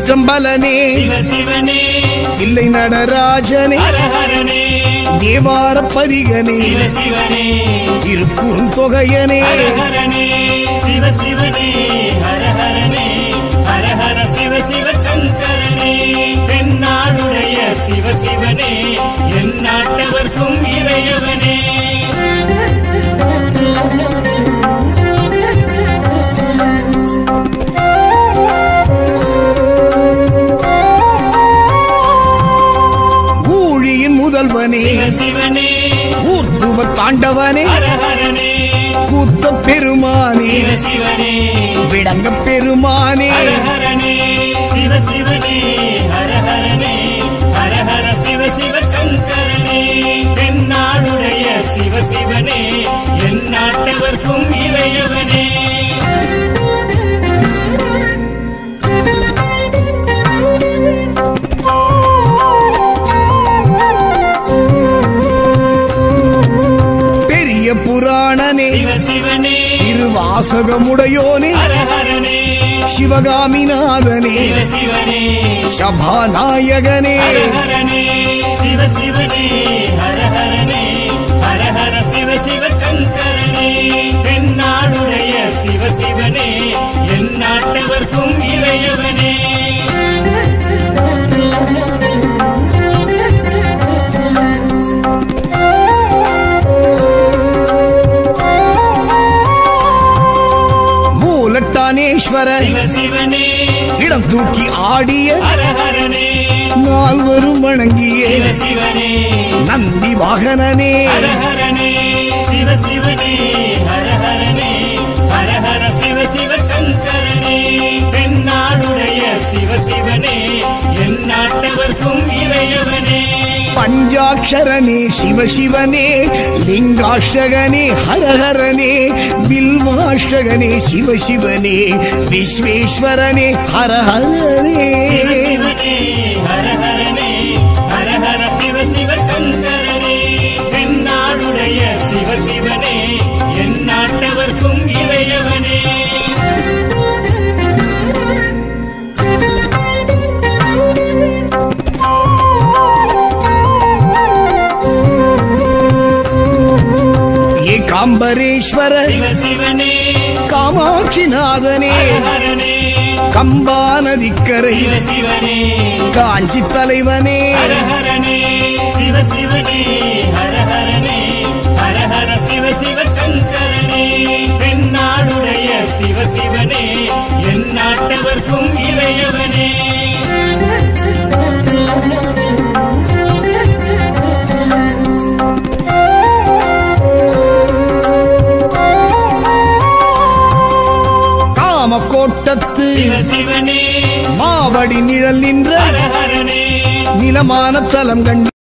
திருச்சிற்றம்பலனே சிவ சிவனே இல்லை நடராஜனே ஹரஹரனே தேவார பதிகனே சிவ சிவனே திருக்குறுந்தொகையனே ஹரஹரனே சிவ சிவனே ஹரஹரனே ஹரஹர சிவ சிவ சங்கரனே தென்னாடுடைய சிவ சிவனே என் நாட்டவர்க்கும் இறையவனே ஊழியின் முதல்வனே சிவ சிவனே ஊர்த்துவ தாண்டவனே ஹரஹரனே கூத்த பெருமானே சிவ சிவனே விடங்க பெருமானே ஹரஹரனே சிவ சிவனே ஹரஹரனே ஹரஹர சிவ சிவ சங்கரனே தென்னாடுடைய சிவ சிவனே என் நாட்டவர்க்கும் இறையவனே பெரிய புராணனே சிவ சிவனே திருவாசகமுடையோனே ஹரஹரனே சிவகாமிநாதனே சிவ சிவனே சபாநாயகனே ஹரஹரனே சிவ சிவனே ஹரஹரனே ஹரஹர சிவ சிவ சங்கரனே தென்னாடுடைய சிவ சிவனே என் நாட்டவர்க்கும் இறையவனே மூலட்டானேஸ்வர சிவ சிவனே இடம் தூக்கி ஆடிய ஹரஹரனே நால்வரும் வணங்கிய சிவ சிவனே நந்தி வாகனனே ஹரஹரனே சிவ சிவனே ஹரஹரனே ஹரஹர சிவ சிவ சங்கரனே தென்னாடுடைய சிவ சிவனே என் நாட்டவர்க்கும் இறையவனே பஞ்சாட்சரனே சிவசிவனே லிங்காஷ்டகனே ஹரஹரனே பில்வாஷ்டகனே சிவசிவனே விஸ்வேஸ்வரனே ஹரஹரனே சிவனே ஹரஹரனே ஹரஹர சிவ சிவ சங்கரனே தென்னாடுடைய சிவ சிவனே என் நாட்டவர்க்கும் இறையவனே ஏகாம்பரேஸ்வர சிவ சிவனே காமாட்சிநாதனே ஹரஹரனே கம்பா நதிக்கரை சிவ சிவனே காஞ்சி தலைவனே ஹரஹரனே சிவ சிவனே ஹரஹரனே ஹரஹர சிவ சிவ சங்கரனே தென்னாடுடைய சிவ சிவனே என் நாட்டவர்க்கும் இறையவனே காமக்கோட்டத்து சிவ சிவனே மாவடி நிழல் நின்ற ஹரஹரனே நிலமான தலம் கண்டு